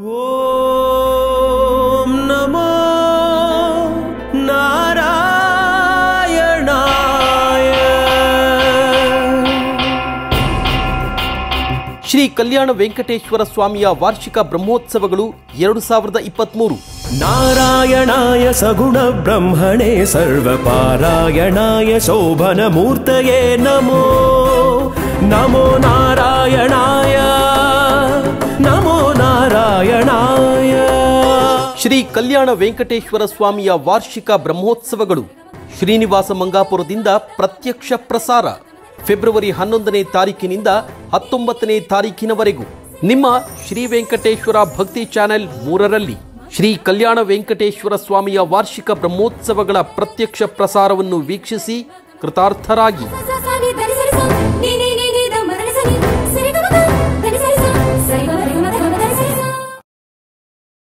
ಓಂ ನಮೋ ನಾರಾಯಣಾಯ ಶ್ರೀ ಕಲ್ಯಾಣ ವೆಂಕಟೇಶ್ವರ ಸ್ವಾಮಿಯ ವಾರ್ಷಿಕ ಬ್ರಹ್ಮೋತ್ಸವಗಳು ಎರಡು ಸಾವಿರದ ಇಪ್ಪತ್ಮೂರು ನಾರಾಯಣಾಯ ಸಗುಣ ಬ್ರಹ್ಮಣೇ ಸರ್ವಪಾರಾಯಣಾಯ ಶೋಭನ ಮೂರ್ತಯೇ ನಮೋ ನಮೋ ನಾರಾಯಣಾಯ ನಮೋ ನಾರಾಯಣಾಯ ಶ್ರೀ ಕಲ್ಯಾಣ ವೆಂಕಟೇಶ್ವರ ಸ್ವಾಮಿಯ ವಾರ್ಷಿಕ ಬ್ರಹ್ಮೋತ್ಸವಗಳು ಶ್ರೀನಿವಾಸ ಮಂಗಾಪುರದಿಂದ ಪ್ರತ್ಯಕ್ಷ ಪ್ರಸಾರ ಫೆಬ್ರವರಿ ಹನ್ನೊಂದನೇ ತಾರೀಕಿನಿಂದ ಹತ್ತೊಂಬತ್ತನೇ ತಾರೀಕಿನವರೆಗೂ ನಿಮ್ಮ ಶ್ರೀ ವೆಂಕಟೇಶ್ವರ ಭಕ್ತಿ ಚಾನೆಲ್ ಮೂರರಲ್ಲಿ ಶ್ರೀ ಕಲ್ಯಾಣ ವೆಂಕಟೇಶ್ವರ ಸ್ವಾಮಿಯ ವಾರ್ಷಿಕ ಬ್ರಹ್ಮೋತ್ಸವಗಳ ಪ್ರತ್ಯಕ್ಷ ಪ್ರಸಾರವನ್ನು ವೀಕ್ಷಿಸಿ ಕೃತಾರ್ಥರಾಗಿ ಸ ಸ